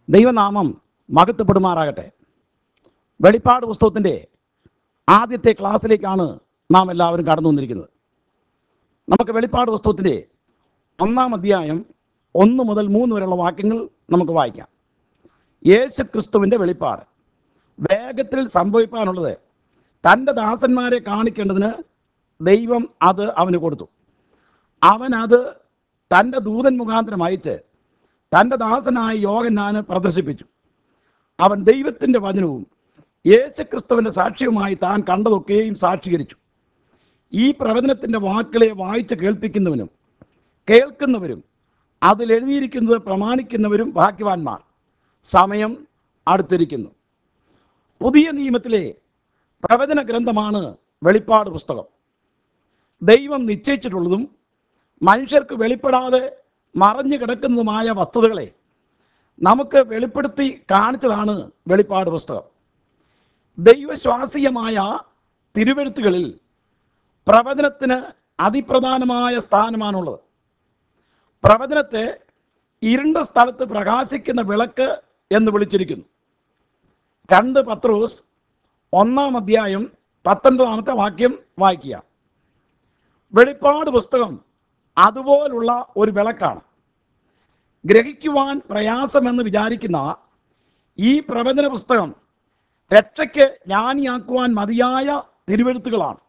ദൈവനാമം മഹത്വപ്പെടുമാറാകട്ടെ വെളിപ്പാട് പുസ്തകത്തിൻ്റെ ആദ്യത്തെ ക്ലാസ്സിലേക്കാണ് നാം എല്ലാവരും കടന്നു വന്നിരിക്കുന്നത് നമുക്ക് വെളിപ്പാട് പുസ്തകത്തിൻ്റെ ഒന്നാം അധ്യായം ഒന്ന് മുതൽ മൂന്ന് വരെയുള്ള വാക്യങ്ങൾ നമുക്ക് വായിക്കാം യേശു ക്രിസ്തുവിൻ്റെ വെളിപ്പാട് വേഗത്തിൽ സംഭവിക്കാനുള്ളത് തൻ്റെ ദാസന്മാരെ കാണിക്കേണ്ടതിന് ദൈവം അത് അവന് കൊടുത്തു അവൻ അത് തൻ്റെ ദൂതൻ മുഖാന്തരം അയച്ച് തൻ്റെ ദാസനായ യോഗന്നാന് പ്രദർശിപ്പിച്ചു അവൻ ദൈവത്തിൻ്റെ വചനവും യേശുക്രിസ്തുവിൻ്റെ സാക്ഷ്യവുമായി താൻ കണ്ടതൊക്കെയും സാക്ഷീകരിച്ചു ഈ പ്രവചനത്തിൻ്റെ വാക്കുകളെ വായിച്ച് കേൾപ്പിക്കുന്നവനും കേൾക്കുന്നവരും അതിലെഴുതിയിരിക്കുന്നത് പ്രമാണിക്കുന്നവരും ഭാഗ്യവാന്മാർ സമയം അടുത്തിരിക്കുന്നു പുതിയ നിയമത്തിലെ പ്രവചന ഗ്രന്ഥമാണ് വെളിപ്പാട് പുസ്തകം ദൈവം നിശ്ചയിച്ചിട്ടുള്ളതും മനുഷ്യർക്ക് വെളിപ്പെടാതെ മറഞ്ഞു കിടക്കുന്നതുമായ വസ്തുതകളെ നമുക്ക് വെളിപ്പെടുത്തി കാണിച്ചതാണ് വെളിപ്പാട് പുസ്തകം ദൈവശ്വാസീയമായ തിരുവെഴുത്തുകളിൽ പ്രവചനത്തിന് അതിപ്രധാനമായ സ്ഥാനമാണുള്ളത് പ്രവചനത്തെ ഇരുണ്ട സ്ഥലത്ത് പ്രകാശിക്കുന്ന വിളക്ക് എന്ന് വിളിച്ചിരിക്കുന്നു രണ്ട് പത്രോസ് ഒന്നാം അധ്യായം പത്തൊൻപതാമത്തെ വാക്യം വായിക്കുക വെളിപ്പാട് പുസ്തകം അതുപോലുള്ള ഒരു വിളക്കാണ് ഗ്രഹിക്കുവാൻ പ്രയാസമെന്ന് വിചാരിക്കുന്ന ഈ പ്രവചന പുസ്തകം രക്ഷയ്ക്ക് ജ്ഞാനിയാക്കുവാൻ മതിയായ തിരുവെഴുത്തുകളാണ്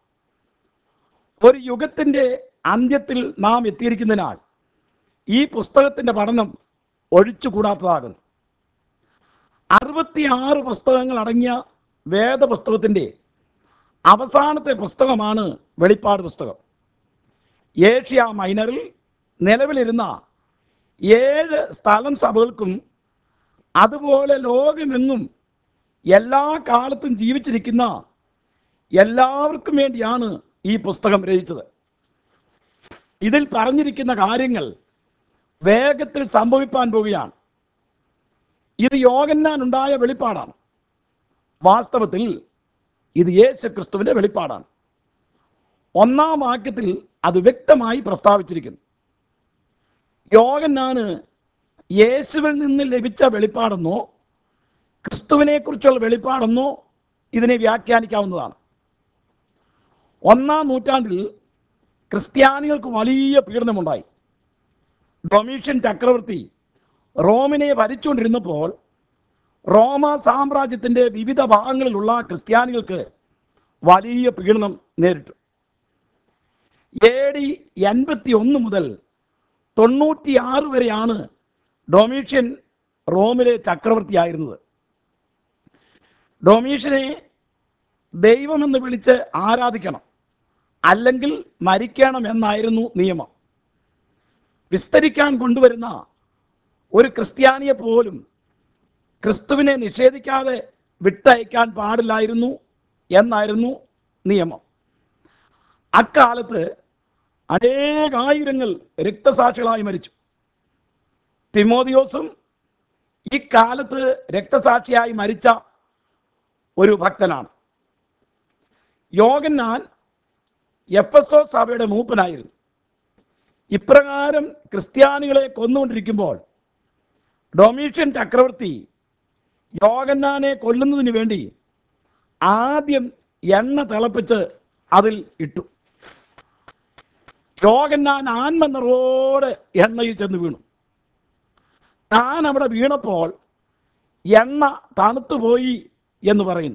ഒരു യുഗത്തിൻ്റെ അന്ത്യത്തിൽ നാം എത്തിയിരിക്കുന്നതിനാൽ ഈ പുസ്തകത്തിൻ്റെ പഠനം ഒഴിച്ചുകൂടാത്തതാകുന്നു അറുപത്തിയാറ് പുസ്തകങ്ങൾ അടങ്ങിയ വേദപുസ്തകത്തിൻ്റെ അവസാനത്തെ പുസ്തകമാണ് വെളിപ്പാട് പുസ്തകം ഏഷ്യ മൈനറിൽ നിലവിലിരുന്ന ഏഴ് സ്ഥലം സഭകൾക്കും അതുപോലെ ലോകമെങ്ങും എല്ലാ കാലത്തും ജീവിച്ചിരിക്കുന്ന എല്ലാവർക്കും വേണ്ടിയാണ് ഈ പുസ്തകം രചിച്ചത് ഇതിൽ പറഞ്ഞിരിക്കുന്ന കാര്യങ്ങൾ വേഗത്തിൽ സംഭവിപ്പാൻ പോവുകയാണ് ഇത് യോഗന്നാൻ ഉണ്ടായ വെളിപ്പാടാണ് വാസ്തവത്തിൽ ഇത് യേശു ക്രിസ്തുവിൻ്റെ വെളിപ്പാടാണ് ഒന്നാം വാക്യത്തിൽ അത് വ്യക്തമായി പ്രസ്താവിച്ചിരിക്കുന്നു യോഗന്നാന് യേശുവിൽ നിന്ന് ലഭിച്ച വെളിപ്പാടെന്നോ ക്രിസ്തുവിനെ കുറിച്ചുള്ള വെളിപ്പാടെന്നോ ഇതിനെ വ്യാഖ്യാനിക്കാവുന്നതാണ് ഒന്നാം നൂറ്റാണ്ടിൽ ക്രിസ്ത്യാനികൾക്ക് വലിയ പീഡനമുണ്ടായി ഡൊമീഷ്യൻ ചക്രവർത്തി റോമിനെ ഭരിച്ചുകൊണ്ടിരുന്നപ്പോൾ റോമ സാമ്രാജ്യത്തിൻ്റെ വിവിധ ഭാഗങ്ങളിലുള്ള ക്രിസ്ത്യാനികൾക്ക് വലിയ പീഡനം നേരിട്ടു എ ഡി എൺപത്തി ഒന്ന് മുതൽ തൊണ്ണൂറ്റിയാറ് വരെയാണ് ഡൊമീഷ്യൻ റോമിലെ ചക്രവർത്തിയായിരുന്നത് ഡൊമീഷ്യനെ ദൈവമെന്ന് വിളിച്ച് ആരാധിക്കണം അല്ലെങ്കിൽ മരിക്കണം എന്നായിരുന്നു നിയമം വിസ്തരിക്കാൻ കൊണ്ടുവരുന്ന ഒരു ക്രിസ്ത്യാനിയെ പോലും ക്രിസ്തുവിനെ നിഷേധിക്കാതെ വിട്ടയക്കാൻ പാടില്ലായിരുന്നു എന്നായിരുന്നു നിയമം അക്കാലത്ത് അനേകായിരങ്ങൾ രക്തസാക്ഷികളായി മരിച്ചു തിമോദിയോസും ഇക്കാലത്ത് രക്തസാക്ഷിയായി മരിച്ച ഒരു ഭക്തനാണ് യോഗന്നാൻ എഫ് എസ് ഒ സഭയുടെ മൂപ്പനായിരുന്നു ഇപ്രകാരം ക്രിസ്ത്യാനികളെ കൊന്നുകൊണ്ടിരിക്കുമ്പോൾ ഡൊമീഷ്യൻ ചക്രവർത്തി യോഗന്നാനെ കൊല്ലുന്നതിന് വേണ്ടി ആദ്യം എണ്ണ തിളപ്പിച്ച് അതിൽ ഇട്ടു യോഗന്നാൻ ആൻമന്നറോട് എണ്ണയിൽ ചെന്ന് വീണു താൻ അവിടെ വീണപ്പോൾ എണ്ണ തണുത്തുപോയി എന്ന് പറയുന്നു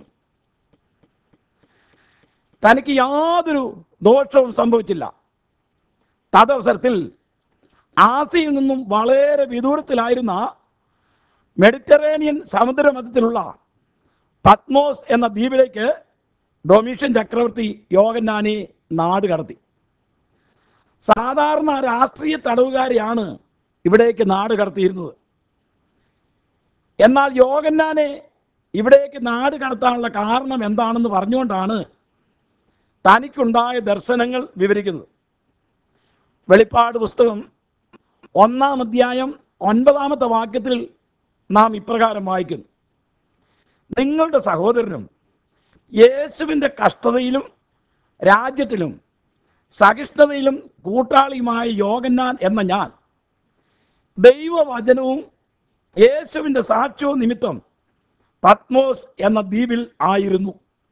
തനിക്ക് യാതൊരു ദോഷവും സംഭവിച്ചില്ല തദവസരത്തിൽ ആസിയിൽ നിന്നും വളരെ വിദൂരത്തിലായിരുന്ന മെഡിറ്ററേനിയൻ സമുദ്രമധ്യത്തിലുള്ള പത്മോസ് എന്ന ദ്വീപിലേക്ക് ഡൊമീഷ്യൻ ചക്രവർത്തി യോഗന്നാനെ നാട് കടത്തി സാധാരണ രാഷ്ട്രീയ തടവുകാരെയാണ് ഇവിടേക്ക് നാട് കടത്തിയിരുന്നത് എന്നാൽ യോഗന്നാനെ ഇവിടേക്ക് നാട് കടത്താനുള്ള കാരണം എന്താണെന്ന് പറഞ്ഞുകൊണ്ടാണ് തനിക്കുണ്ടായ ദർശനങ്ങൾ വിവരിക്കുന്നത് വെളിപ്പാട് പുസ്തകം ഒന്നാം അധ്യായം ഒൻപതാമത്തെ വാക്യത്തിൽ നാം ഇപ്രകാരം വായിക്കുന്നു നിങ്ങളുടെ സഹോദരനും യേശുവിൻ്റെ കഷ്ടതയിലും രാജ്യത്തിലും സഹിഷ്ണുതയിലും കൂട്ടാളിയുമായ യോഗന്നാൻ എന്ന ഞാൻ ദൈവവചനവും യേശുവിൻ്റെ സാക്ഷ്യവും നിമിത്തം പത്മോസ് എന്ന ദ്വീപിൽ ആയിരുന്നു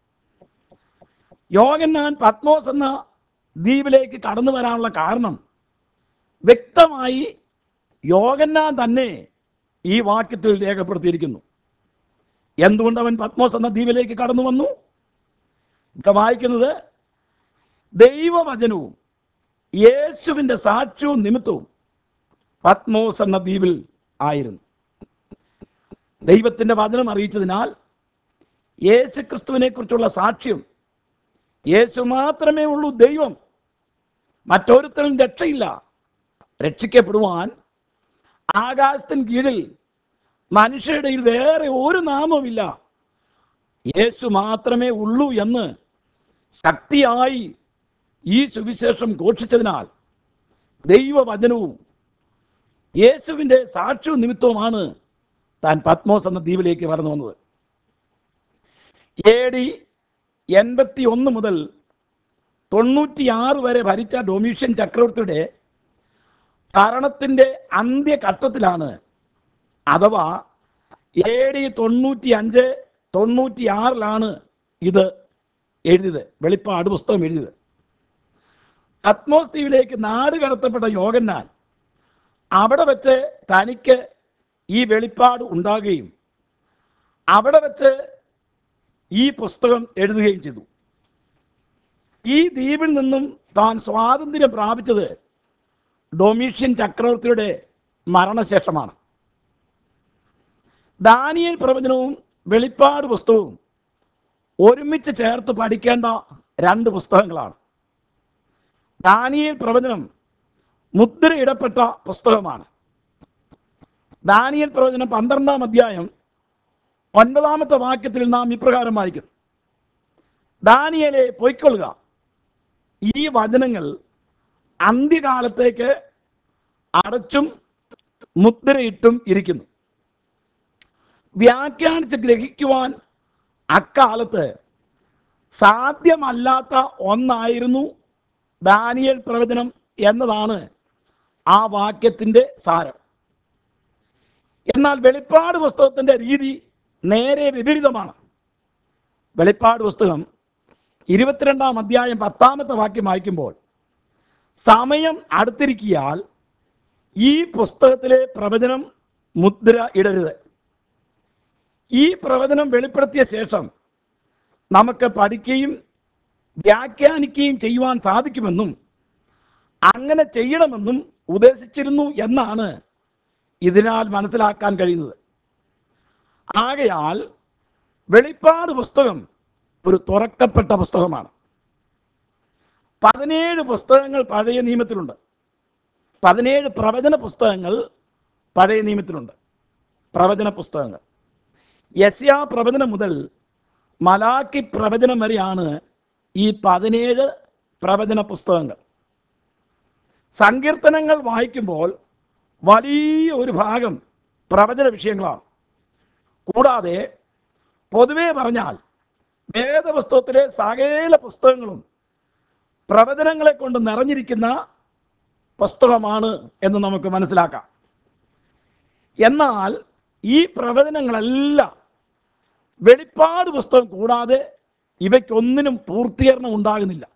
യോഗന്നാൻ പത്മോസ് എന്ന ദ്വീപിലേക്ക് കടന്നു വരാനുള്ള കാരണം വ്യക്തമായി യോഗന്നാൻ തന്നെ ഈ വാക്യത്തിൽ രേഖപ്പെടുത്തിയിരിക്കുന്നു എന്തുകൊണ്ട് അവൻ പത്മോസ് എന്ന ദ്വീപിലേക്ക് കടന്നു വന്നു ഇവിടെ വായിക്കുന്നത് ദൈവവചനവും യേശുവിൻ്റെ സാക്ഷ്യവും നിമിത്തവും പത്മോസ് എന്ന ദ്വീപിൽ ആയിരുന്നു ദൈവത്തിൻ്റെ വചനം അറിയിച്ചതിനാൽ യേശു ക്രിസ്തുവിനെ കുറിച്ചുള്ള സാക്ഷ്യം യേശു മാത്രമേ ഉള്ളൂ ദൈവം മറ്റൊരുത്തരും രക്ഷയില്ല രക്ഷിക്കപ്പെടുവാൻ ആകാശത്തിന് കീഴിൽ മനുഷ്യരുടെ ഇടയിൽ വേറെ ഒരു നാമവുമില്ല യേശു മാത്രമേ ഉള്ളൂ എന്ന് ശക്തിയായി ഈ സുവിശേഷം ഘോഷിച്ചതിനാൽ ദൈവവചനവും യേശുവിൻ്റെ സാക്ഷ്യവും നിമിത്തവുമാണ് താൻ പത്മോസ് എന്ന ദ്വീപിലേക്ക് കടന്നു വന്നത് എ ഡി എൺപത്തി ഒന്ന് മുതൽ തൊണ്ണൂറ്റിയാറ് വരെ ഭരിച്ച ഡൊമീഷ്യൻ ചക്രവർത്തിയുടെ ഭരണത്തിൻ്റെ അന്ത്യഘട്ടത്തിലാണ് അഥവാ എ ഡി തൊണ്ണൂറ്റി അഞ്ച് തൊണ്ണൂറ്റിയാറിലാണ് ഇത് എഴുതിയത് വെളിപ്പാട് പുസ്തകം എഴുതിയത് അത്മോസ്തീവിലേക്ക് നാട് കടത്തപ്പെട്ട യോഗന്നാൻ അവിടെ വെച്ച് തനിക്ക് ഈ വെളിപ്പാട് ഉണ്ടാകുകയും അവിടെ വെച്ച് ഈ പുസ്തകം എഴുതുകയും ചെയ്തു ഈ ദ്വീപിൽ നിന്നും താൻ സ്വാതന്ത്ര്യം പ്രാപിച്ചത് ഡൊമീഷ്യൻ ചക്രവർത്തിയുടെ മരണശേഷമാണ് ദാനിയൽ പ്രവചനവും വെളിപ്പാട് പുസ്തകവും ഒരുമിച്ച് ചേർത്ത് പഠിക്കേണ്ട രണ്ട് പുസ്തകങ്ങളാണ് ദാനിയൽ പ്രവചനം മുദ്രയിടപ്പെട്ട പുസ്തകമാണ് ദാനിയൽ പ്രവചനം പന്ത്രണ്ടാം അധ്യായം ഒൻപതാമത്തെ വാക്യത്തിൽ നാം ഇപ്രകാരം വായിക്കും ദാനിയലെ പൊയ്ക്കൊള്ളുക ഈ വചനങ്ങൾ അന്ത്യകാലത്തേക്ക് അടച്ചും മുദ്രയിട്ടും ഇരിക്കുന്നു വ്യാഖ്യാനിച്ച് ഗ്രഹിക്കുവാൻ അക്കാലത്ത് സാധ്യമല്ലാത്ത ഒന്നായിരുന്നു ദാനിയൽ പ്രവചനം എന്നതാണ് ആ വാക്യത്തിൻ്റെ സാരം എന്നാൽ വെളിപ്പാട് പുസ്തകത്തിൻ്റെ രീതി നേരെ വിപരീതമാണ് വെളിപ്പാട് പുസ്തകം ഇരുപത്തിരണ്ടാം അധ്യായം പത്താമത്തെ വാക്യം വായിക്കുമ്പോൾ സമയം അടുത്തിരിക്കിയാൽ ഈ പുസ്തകത്തിലെ പ്രവചനം മുദ്ര ഇടരുത് ഈ പ്രവചനം വെളിപ്പെടുത്തിയ ശേഷം നമുക്ക് പഠിക്കുകയും വ്യാഖ്യാനിക്കുകയും ചെയ്യുവാൻ സാധിക്കുമെന്നും അങ്ങനെ ചെയ്യണമെന്നും ഉദ്ദേശിച്ചിരുന്നു എന്നാണ് ഇതിനാൽ മനസ്സിലാക്കാൻ കഴിയുന്നത് ആകയാൽ വെളിപ്പാട് പുസ്തകം ഒരു തുറക്കപ്പെട്ട പുസ്തകമാണ് പതിനേഴ് പുസ്തകങ്ങൾ പഴയ നിയമത്തിലുണ്ട് പതിനേഴ് പ്രവചന പുസ്തകങ്ങൾ പഴയ നിയമത്തിലുണ്ട് പ്രവചന പുസ്തകങ്ങൾ യസ്യാ പ്രവചനം മുതൽ മലാക്കി പ്രവചനം വരെയാണ് ഈ പതിനേഴ് പ്രവചന പുസ്തകങ്ങൾ സങ്കീർത്തനങ്ങൾ വായിക്കുമ്പോൾ വലിയ ഒരു ഭാഗം പ്രവചന വിഷയങ്ങളാണ് കൂടാതെ പൊതുവെ പറഞ്ഞാൽ വേദപുസ്തകത്തിലെ സകല പുസ്തകങ്ങളും പ്രവചനങ്ങളെ കൊണ്ട് നിറഞ്ഞിരിക്കുന്ന പുസ്തകമാണ് എന്ന് നമുക്ക് മനസ്സിലാക്കാം എന്നാൽ ഈ പ്രവചനങ്ങളെല്ലാം വെളിപ്പാട് പുസ്തകം കൂടാതെ ഇവയ്ക്കൊന്നിനും പൂർത്തീകരണം ഉണ്ടാകുന്നില്ല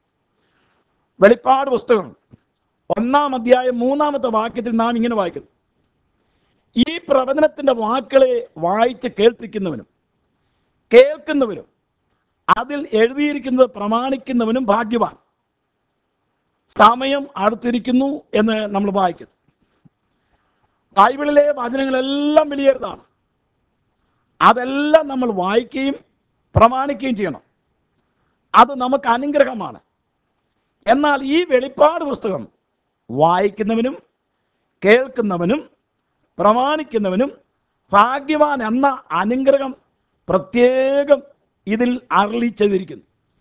വെളിപ്പാട് പുസ്തകം ഒന്നാം അധ്യായം മൂന്നാമത്തെ വാക്യത്തിൽ നാം ഇങ്ങനെ വായിക്കുന്നു ഈ പ്രവചനത്തിന്റെ വാക്കുകളെ വായിച്ച് കേൾപ്പിക്കുന്നവനും കേൾക്കുന്നവനും അതിൽ എഴുതിയിരിക്കുന്നത് പ്രമാണിക്കുന്നവനും ഭാഗ്യവാൻ സമയം അടുത്തിരിക്കുന്നു എന്ന് നമ്മൾ വായിക്കുന്നു ബൈബിളിലെ വചനങ്ങളെല്ലാം വിലയേറുന്നതാണ് അതെല്ലാം നമ്മൾ വായിക്കുകയും പ്രമാണിക്കുകയും ചെയ്യണം അത് നമുക്ക് അനുഗ്രഹമാണ് എന്നാൽ ഈ വെളിപ്പാട് പുസ്തകം വായിക്കുന്നവനും കേൾക്കുന്നവനും പ്രമാണിക്കുന്നവനും ഭാഗ്യവാൻ എന്ന അനുഗ്രഹം പ്രത്യേകം ഇതിൽ അരളി ചെയ്തിരിക്കുന്നു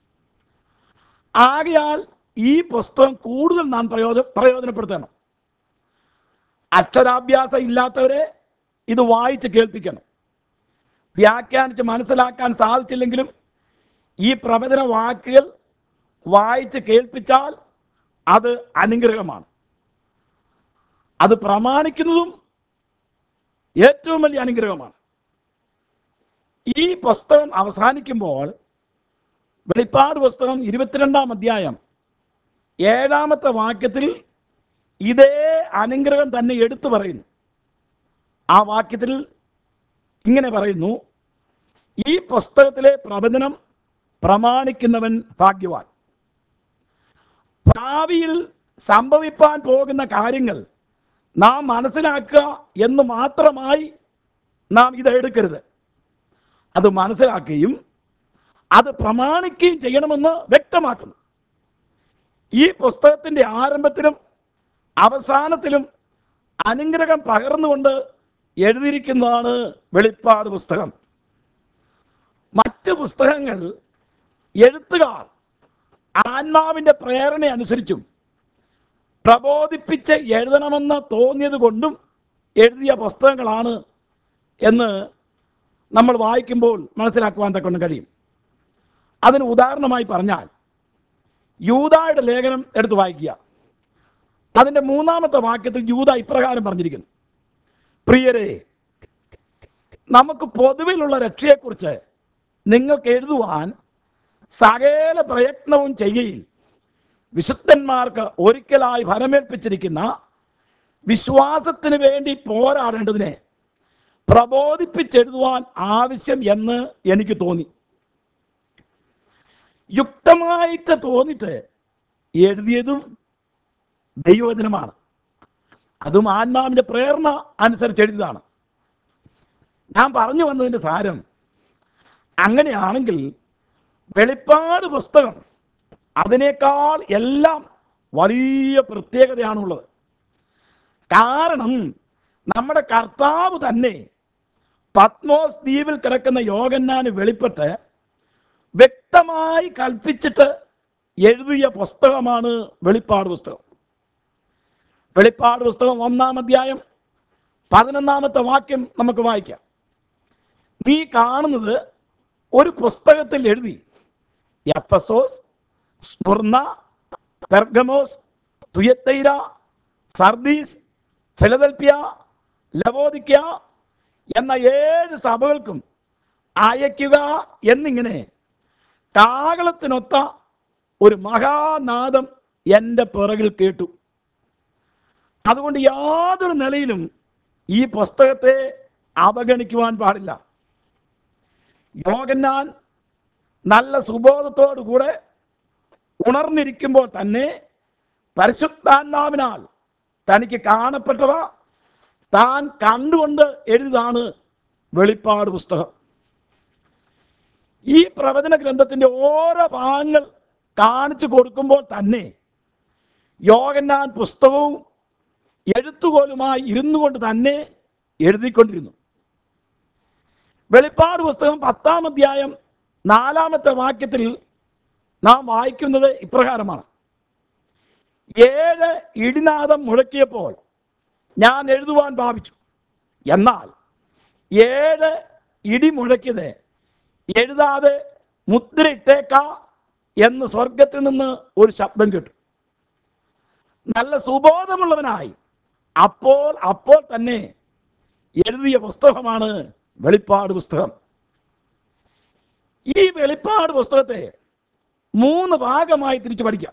ആകയാൽ ഈ പുസ്തകം കൂടുതൽ നാം പ്രയോജന പ്രയോജനപ്പെടുത്തണം അക്ഷരാഭ്യാസം ഇല്ലാത്തവരെ ഇത് വായിച്ച് കേൾപ്പിക്കണം വ്യാഖ്യാനിച്ച് മനസ്സിലാക്കാൻ സാധിച്ചില്ലെങ്കിലും ഈ പ്രവചന വാക്കുകൾ വായിച്ച് കേൾപ്പിച്ചാൽ അത് അനുഗ്രഹമാണ് അത് പ്രമാണിക്കുന്നതും ഏറ്റവും വലിയ അനുഗ്രഹമാണ് ഈ പുസ്തകം അവസാനിക്കുമ്പോൾ വെളിപ്പാട് പുസ്തകം ഇരുപത്തിരണ്ടാം അധ്യായം ഏഴാമത്തെ വാക്യത്തിൽ ഇതേ അനുഗ്രഹം തന്നെ എടുത്തു പറയുന്നു ആ വാക്യത്തിൽ ഇങ്ങനെ പറയുന്നു ഈ പുസ്തകത്തിലെ പ്രവചനം പ്രമാണിക്കുന്നവൻ ഭാഗ്യവാൻ ഭാവിയിൽ സംഭവിപ്പാൻ പോകുന്ന കാര്യങ്ങൾ നാം മനസ്സിലാക്കുക എന്ന് മാത്രമായി നാം ഇത് എടുക്കരുത് അത് മനസ്സിലാക്കുകയും അത് പ്രമാണിക്കുകയും ചെയ്യണമെന്ന് വ്യക്തമാക്കുന്നു ഈ പുസ്തകത്തിന്റെ ആരംഭത്തിലും അവസാനത്തിലും അനുഗ്രഹം പകർന്നുകൊണ്ട് എഴുതിയിരിക്കുന്നതാണ് വെളിപ്പാട് പുസ്തകം മറ്റ് പുസ്തകങ്ങൾ എഴുത്തുകാർ ആത്മാവിന്റെ പ്രേരണ അനുസരിച്ചും പ്രബോധിപ്പിച്ച് എഴുതണമെന്ന് തോന്നിയത് കൊണ്ടും എഴുതിയ പുസ്തകങ്ങളാണ് എന്ന് നമ്മൾ വായിക്കുമ്പോൾ മനസ്സിലാക്കുവാൻ തക്കൊണ്ട് കഴിയും അതിന് ഉദാഹരണമായി പറഞ്ഞാൽ യൂതായുടെ ലേഖനം എടുത്ത് വായിക്കുക അതിൻ്റെ മൂന്നാമത്തെ വാക്യത്തിൽ യൂത ഇപ്രകാരം പറഞ്ഞിരിക്കുന്നു പ്രിയരെ നമുക്ക് പൊതുവിലുള്ള രക്ഷയെക്കുറിച്ച് നിങ്ങൾക്ക് എഴുതുവാൻ സകല പ്രയത്നവും ചെയ്യുകയിൽ വിശുദ്ധന്മാർക്ക് ഒരിക്കലായി ഫലമേൽപ്പിച്ചിരിക്കുന്ന വിശ്വാസത്തിന് വേണ്ടി പോരാടേണ്ടതിനെ പ്രബോധിപ്പിച്ചെഴുതുവാൻ ആവശ്യം എന്ന് എനിക്ക് തോന്നി യുക്തമായിട്ട് തോന്നിട്ട് എഴുതിയതും ദൈവവചനമാണ് അതും ആത്മാവിന്റെ പ്രേരണ അനുസരിച്ച് എഴുതിയതാണ് ഞാൻ പറഞ്ഞു വന്നതിന്റെ സാരം അങ്ങനെയാണെങ്കിൽ വെളിപ്പാട് പുസ്തകം അതിനേക്കാൾ എല്ലാം വലിയ പ്രത്യേകതയാണുള്ളത് കാരണം നമ്മുടെ കർത്താവ് തന്നെ പത്മോസ് ദ്വീപിൽ കിടക്കുന്ന യോഗന്നാന് വെളിപ്പെട്ട് വ്യക്തമായി കൽപ്പിച്ചിട്ട് എഴുതിയ പുസ്തകമാണ് വെളിപ്പാട് പുസ്തകം വെളിപ്പാട് പുസ്തകം ഒന്നാം അധ്യായം പതിനൊന്നാമത്തെ വാക്യം നമുക്ക് വായിക്കാം നീ കാണുന്നത് ഒരു പുസ്തകത്തിൽ എഴുതി Ephesus Smyrna Pergamos Thyatira Sardis Philadelphia Laodicea എന്ന ഏഴ് സഭകൾക്കും അയക്കുക എന്നിങ്ങനെ കാകളത്തിനൊത്ത ഒരു മഹാനാദം എൻ്റെ പിറകിൽ കേട്ടു അതുകൊണ്ട് യാതൊരു നിലയിലും ഈ പുസ്തകത്തെ അവഗണിക്കുവാൻ പാടില്ല യോഗന്നാൻ നല്ല സുബോധത്തോടു കൂടെ ഉണർന്നിരിക്കുമ്പോൾ തന്നെ പരിശുദ്ധാത്മാവിനാൽ തനിക്ക് കാണപ്പെട്ടവ താൻ കണ്ടുകൊണ്ട് എഴുതാണ് വെളിപ്പാട് പുസ്തകം ഈ പ്രവചന ഗ്രന്ഥത്തിന്റെ ഓരോ ഭാഗങ്ങൾ കാണിച്ചു കൊടുക്കുമ്പോൾ തന്നെ യോഗന്നാൻ പുസ്തകവും എഴുത്തുകോലുമായി ഇരുന്നു കൊണ്ട് തന്നെ എഴുതിക്കൊണ്ടിരുന്നു വെളിപ്പാട് പുസ്തകം പത്താം അധ്യായം നാലാമത്തെ വാക്യത്തിൽ നാം വായിക്കുന്നത് ഇപ്രകാരമാണ് ഏഴ് ഇടിനാദം മുഴക്കിയപ്പോൾ ഞാൻ എഴുതുവാൻ ഭാവിച്ചു എന്നാൽ ഏഴ് ഇടി മുഴക്കിയത് എഴുതാതെ മുദ്രയിട്ടേക്ക എന്ന് സ്വർഗത്തിൽ നിന്ന് ഒരു ശബ്ദം കേട്ടു നല്ല സുബോധമുള്ളവനായി അപ്പോൾ അപ്പോൾ തന്നെ എഴുതിയ പുസ്തകമാണ് വെളിപ്പാട് പുസ്തകം ഈ വെളിപ്പാട് പുസ്തകത്തെ മൂന്ന് ഭാഗമായി തിരിച്ചു പഠിക്കാം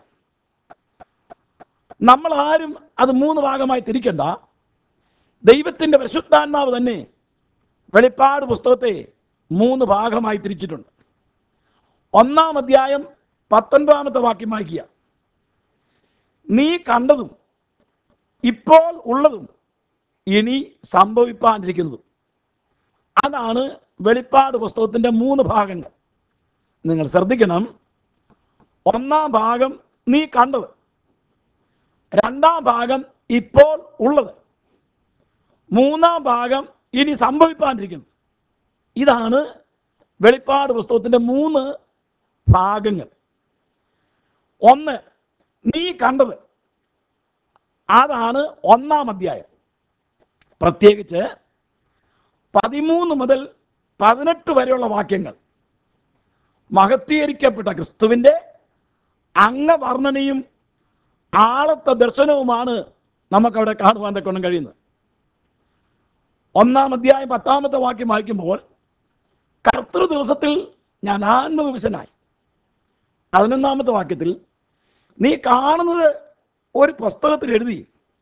നമ്മൾ ആരും അത് മൂന്ന് ഭാഗമായി തിരിക്കണ്ട ദൈവത്തിന്റെ പരിശുദ്ധാത്മാവ് തന്നെ വെളിപ്പാട് പുസ്തകത്തെ മൂന്ന് ഭാഗമായി തിരിച്ചിട്ടുണ്ട് ഒന്നാം അധ്യായം പത്തൊൻപതാമത്തെ വാക്യം വായിക്കുക നീ കണ്ടതും ഇപ്പോൾ ഉള്ളതും ഇനി സംഭവിപ്പാനിരിക്കുന്നതും അതാണ് വെളിപ്പാട് പുസ്തകത്തിന്റെ മൂന്ന് ഭാഗങ്ങൾ നിങ്ങൾ ശ്രദ്ധിക്കണം ഒന്നാം ഭാഗം നീ കണ്ടത് രണ്ടാം ഭാഗം ഇപ്പോൾ ഉള്ളത് മൂന്നാം ഭാഗം ഇനി സംഭവിപ്പാനിരിക്കുന്നു ഇതാണ് വെളിപ്പാട് പുസ്തകത്തിന്റെ മൂന്ന് ഭാഗങ്ങൾ ഒന്ന് നീ കണ്ടത് അതാണ് ഒന്നാം അധ്യായം പ്രത്യേകിച്ച് പതിമൂന്ന് മുതൽ പതിനെട്ട് വരെയുള്ള വാക്യങ്ങൾ മഹത്വീകരിക്കപ്പെട്ട ക്രിസ്തുവിൻ്റെ അംഗവർണ്ണനയും ആളത്തെ ദർശനവുമാണ് നമുക്കവിടെ കാണുവാൻ തക്കണം കഴിയുന്നത് ഒന്നാം അധ്യായം പത്താമത്തെ വാക്യം വായിക്കുമ്പോൾ കർത്തൃ ദിവസത്തിൽ ഞാൻ ആത്മവിവശനായി പതിനൊന്നാമത്തെ വാക്യത്തിൽ നീ കാണുന്നത് ഒരു പുസ്തകത്തിൽ എഴുതി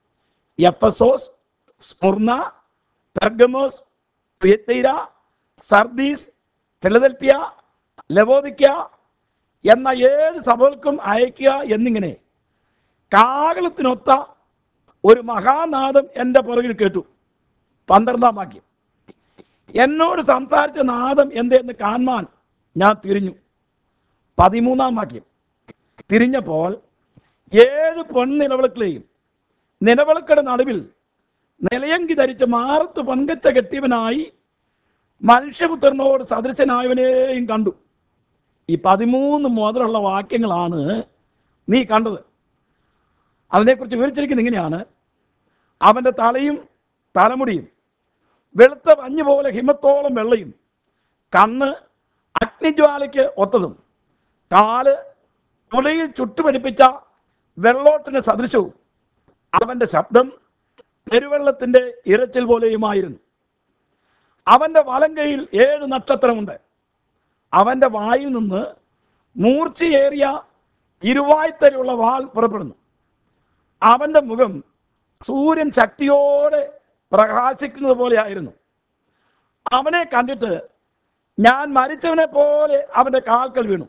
Ephesus Smyrna Pergamos Thyatira Sardis Philadelphia Laodicea എന്ന ഏഴ് സഭകൾക്കും അയക്കുക എന്നിങ്ങനെ കാകളത്തിനൊത്ത ഒരു മഹാനാദം എൻ്റെ പുറകിൽ കേട്ടു പന്ത്രണ്ടാം വാക്യം എന്നോട് സംസാരിച്ച നാദം എന്തെന്ന് കാണാൻ ഞാൻ തിരിഞ്ഞു പതിമൂന്നാം വാക്യം തിരിഞ്ഞപ്പോൾ ഏഴ് പൊൻനിലവിളക്കിലെയും നിലവിളക്കയുടെ നടുവിൽ നിലയങ്കി ധരിച്ച മാറത്ത് പങ്കച്ച കെട്ടിയവനായി മനുഷ്യപുത്രനോട് സദൃശനായവനെയും കണ്ടു ഈ പതിമൂന്ന് മുതലുള്ള വാക്യങ്ങളാണ് നീ കണ്ടത് അതിനെക്കുറിച്ച് വിവരിച്ചിരിക്കുന്നത് ഇങ്ങനെയാണ് അവൻ്റെ തലയും തലമുടിയും വെളുത്ത മഞ്ഞ് പോലെ ഹിമത്തോളം വെള്ളയും കണ്ണ് അഗ്നിജ്വാലയ്ക്ക് ഒത്തതും കാല് തുലയിൽ ചുട്ടുപിടിപ്പിച്ച വെള്ളോട്ടിന് സദൃശവും അവൻ്റെ ശബ്ദം പെരുവെള്ളത്തിൻ്റെ ഇരച്ചിൽ പോലെയുമായിരുന്നു അവൻ്റെ വലങ്കയിൽ ഏഴ് നക്ഷത്രമുണ്ട് അവൻ്റെ വായിൽ നിന്ന് മൂർച്ചയേറിയ ഇരുവായ്ത്തരയുള്ള വാൾ പുറപ്പെടുന്നു അവൻ്റെ മുഖം സൂര്യൻ ശക്തിയോടെ പ്രകാശിക്കുന്നത് പോലെയായിരുന്നു അവനെ കണ്ടിട്ട് ഞാൻ മരിച്ചവനെ പോലെ അവൻ്റെ കാൽക്കൽ വീണു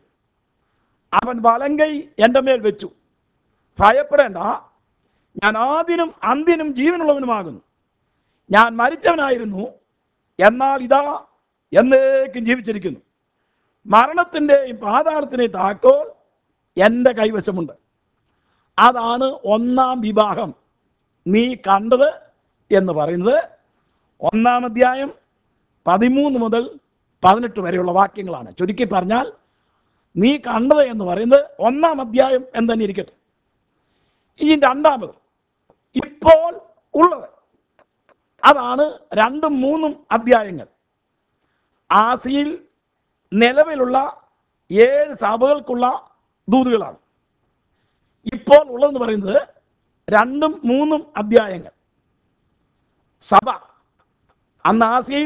അവൻ വലങ്കൈ എൻ്റെ മേൽ വെച്ചു ഭയപ്പെടേണ്ട ഞാൻ ആദ്യനും അന്ത്യനും ജീവനുള്ളവനുമാകുന്നു ഞാൻ മരിച്ചവനായിരുന്നു എന്നാൽ ഇതാ എന്നേക്കും ജീവിച്ചിരിക്കുന്നു മരണത്തിൻ്റെയും പാതാളത്തിൻ്റെയും താക്കോൽ എൻ്റെ കൈവശമുണ്ട് അതാണ് ഒന്നാം വിവാഹം നീ കണ്ടത് എന്ന് പറയുന്നത് ഒന്നാം അധ്യായം പതിമൂന്ന് മുതൽ പതിനെട്ട് വരെയുള്ള വാക്യങ്ങളാണ് ചുരുക്കി പറഞ്ഞാൽ നീ കണ്ടത് എന്ന് പറയുന്നത് ഒന്നാം അധ്യായം എന്ന് തന്നെ ഇരിക്കട്ടെ ഈ രണ്ടാമത് ഇപ്പോൾ ഉള്ളത് അതാണ് രണ്ടും മൂന്നും അധ്യായങ്ങൾ ആസിയിൽ നിലവിലുള്ള ഏഴ് സഭകൾക്കുള്ള ദൂതുകളാണ് ഇപ്പോൾ ഉള്ളതെന്ന് പറയുന്നത് രണ്ടും മൂന്നും അധ്യായങ്ങൾ സഭ അന്ന് ആസിയയിൽ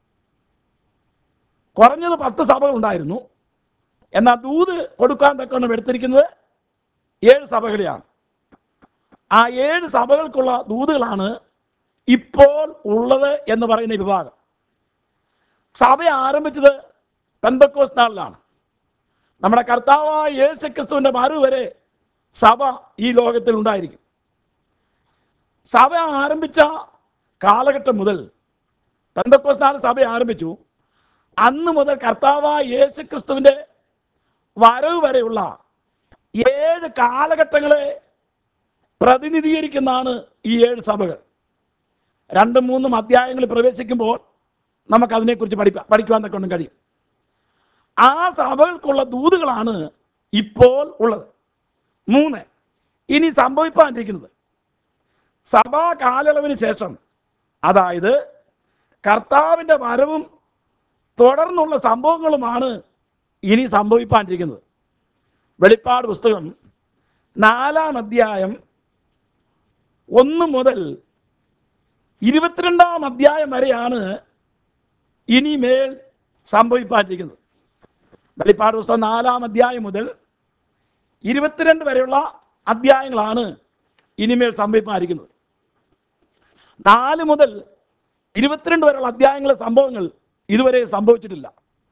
കുറഞ്ഞത് പത്ത് സഭകൾ ഉണ്ടായിരുന്നു എന്നാൽ ദൂത് കൊടുക്കാൻ തക്കവണ്ണം എടുത്തിരിക്കുന്നത് ഏഴ് സഭകളെയാണ് ആ ഏഴ് സഭകൾക്കുള്ള ദൂതുകളാണ് ഇപ്പോൾ ഉള്ളത് എന്ന് പറയുന്ന വിഭാഗം സഭ ആരംഭിച്ചത് പെന്തക്കോസ് നാളിലാണ് നമ്മുടെ കർത്താവായ യേശു ക്രിസ്തുവിൻ്റെ മറു വരെ സഭ ഈ ലോകത്തിൽ ഉണ്ടായിരിക്കും സഭ ആരംഭിച്ച കാലഘട്ടം മുതൽ പെന്തക്കോസ് നാൾ സഭ ആരംഭിച്ചു അന്ന് മുതൽ കർത്താവായ യേശു ക്രിസ്തുവിൻ്റെ വരവ് വരെയുള്ള ഏഴ് കാലഘട്ടങ്ങളെ പ്രതിനിധീകരിക്കുന്നതാണ് ഈ ഏഴ് സഭകൾ രണ്ടും മൂന്നും അധ്യായങ്ങളിൽ പ്രവേശിക്കുമ്പോൾ നമുക്ക് അതിനെക്കുറിച്ച് പഠിക്കാം പഠിക്കുവാൻ തക്കൊണ്ടും കഴിയും ആ സഭകൾക്കുള്ള ദൂതുകളാണ് ഇപ്പോൾ ഉള്ളത് മൂന്ന് ഇനി സംഭവിപ്പാനിരിക്കുന്നത് സഭാ കാലയളവിന് ശേഷം അതായത് കർത്താവിൻ്റെ വരവും തുടർന്നുള്ള സംഭവങ്ങളുമാണ് ഇനി സംഭവിപ്പാനിരിക്കുന്നത് വെളിപ്പാട് പുസ്തകം നാലാം അധ്യായം ഒന്ന് മുതൽ ഇരുപത്തിരണ്ടാം അധ്യായം വരെയാണ് ഇനിമേൽ സംഭവിപ്പാനിരിക്കുന്നത് വെളിപ്പാട് പുസ്തകം നാലാം അധ്യായം മുതൽ ഇരുപത്തിരണ്ട് വരെയുള്ള അധ്യായങ്ങളാണ് ഇനിമേൽ സംഭവിപ്പാനിരിക്കുന്നത് നാല് മുതൽ ഇരുപത്തിരണ്ട് വരെയുള്ള അധ്യായങ്ങളിലെ സംഭവങ്ങൾ ഇതുവരെ സംഭവിച്ചിട്ടില്ല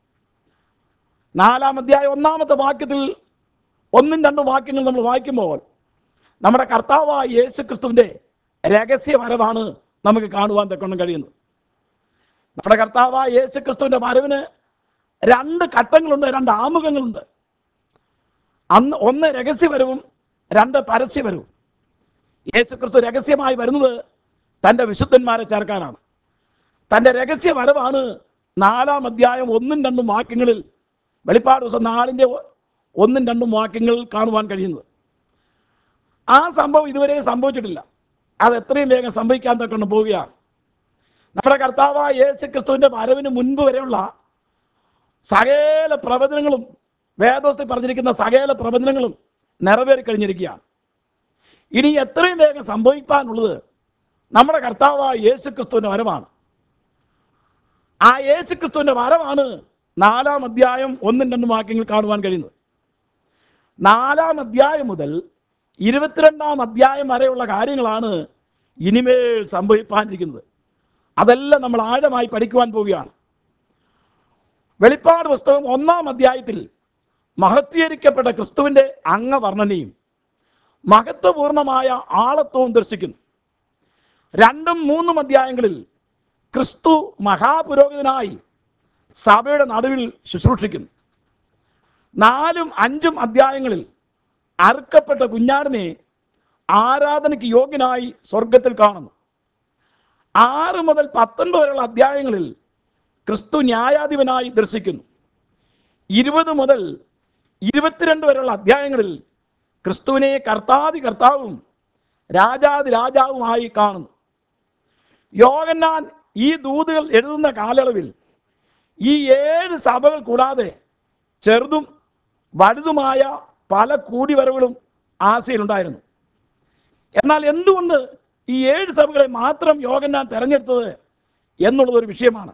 നാലാം അധ്യായം ഒന്നാമത്തെ വാക്യത്തിൽ ഒന്നും രണ്ടും വാക്യങ്ങൾ നമ്മൾ വായിക്കുമ്പോൾ നമ്മുടെ കർത്താവായ യേശു ക്രിസ്തുവിൻ്റെ രഹസ്യ വരവാണ് നമുക്ക് കാണുവാൻ തക്കൊണ്ട് കഴിയുന്നത് നമ്മുടെ കർത്താവായ യേശു ക്രിസ്തുവിൻ്റെ വരവിന് രണ്ട് ഘട്ടങ്ങളുണ്ട് രണ്ട് ആമുഖങ്ങളുണ്ട് അന്ന് ഒന്ന് രഹസ്യവരവും രണ്ട് പരസ്യവരവും യേശു ക്രിസ്തു രഹസ്യമായി വരുന്നത് തൻ്റെ വിശുദ്ധന്മാരെ ചേർക്കാനാണ് തൻ്റെ രഹസ്യ വരവാണ് നാലാം അധ്യായം ഒന്നും രണ്ടും വാക്യങ്ങളിൽ വെളിപ്പാട് ദിവസം നാലിൻ്റെ ഒന്നും രണ്ടും വാക്യങ്ങൾ കാണുവാൻ കഴിയുന്നത് ആ സംഭവം ഇതുവരെ സംഭവിച്ചിട്ടില്ല അത് എത്രയും വേഗം സംഭവിക്കാൻ തക്കൊണ്ട് പോവുകയാണ് നമ്മുടെ കർത്താവായ യേശു ക്രിസ്തുവിൻ്റെ വരവിന് മുൻപ് വരെയുള്ള സകല പ്രവചനങ്ങളും വേദോസ്തി പറഞ്ഞിരിക്കുന്ന സകല പ്രവചനങ്ങളും നിറവേറി കഴിഞ്ഞിരിക്കുകയാണ് ഇനി എത്രയും വേഗം സംഭവിക്കാനുള്ളത് നമ്മുടെ കർത്താവായ യേശു ക്രിസ്തുവിൻ്റെ വരവാണ് ആ യേശു ക്രിസ്തുവിൻ്റെ വരവാണ് നാലാം അധ്യായം ഒന്നും രണ്ടും വാക്യങ്ങൾ കാണുവാൻ കഴിയുന്നത് നാലാം അധ്യായം മുതൽ ഇരുപത്തിരണ്ടാം അധ്യായം വരെയുള്ള കാര്യങ്ങളാണ് ഇനിമേൽ സംഭവിപ്പാനിരിക്കുന്നത് അതെല്ലാം നമ്മൾ ആഴമായി പഠിക്കുവാൻ പോവുകയാണ് വെളിപ്പാട് പുസ്തകം ഒന്നാം അധ്യായത്തിൽ മഹത്വീകരിക്കപ്പെട്ട ക്രിസ്തുവിൻ്റെ അംഗവർണ്ണനയും മഹത്വപൂർണമായ ആളത്വവും ദർശിക്കുന്നു രണ്ടും മൂന്നും അധ്യായങ്ങളിൽ ക്രിസ്തു മഹാപുരോഹിതനായി സഭയുടെ നടുവിൽ ശുശ്രൂഷിക്കുന്നു നാലും അഞ്ചും അധ്യായങ്ങളിൽ അറുക്കപ്പെട്ട കുഞ്ഞാടിനെ ആരാധനയ്ക്ക് യോഗ്യനായി സ്വർഗത്തിൽ കാണുന്നു ആറ് മുതൽ പത്തൊൻപത് വരെയുള്ള അധ്യായങ്ങളിൽ ക്രിസ്തു ന്യായാധിപനായി ദർശിക്കുന്നു ഇരുപത് മുതൽ ഇരുപത്തിരണ്ട് വരെയുള്ള അധ്യായങ്ങളിൽ ക്രിസ്തുവിനെ കർത്താതി കർത്താവും രാജാതി രാജാവുമായി കാണുന്നു യോഗന്നാൻ ഈ ദൂതുകൾ എഴുതുന്ന കാലയളവിൽ ഈ ഏഴ് സഭകൾ കൂടാതെ ചെറുതും വലുതുമായ പല കൂടിവരവുകളും ആശയിലുണ്ടായിരുന്നു എന്നാൽ എന്തുകൊണ്ട് ഈ ഏഴ് സഭകളെ മാത്രം യോഗന്നാൻ തെരഞ്ഞെടുത്തത് എന്നുള്ളത് ഒരു വിഷയമാണ്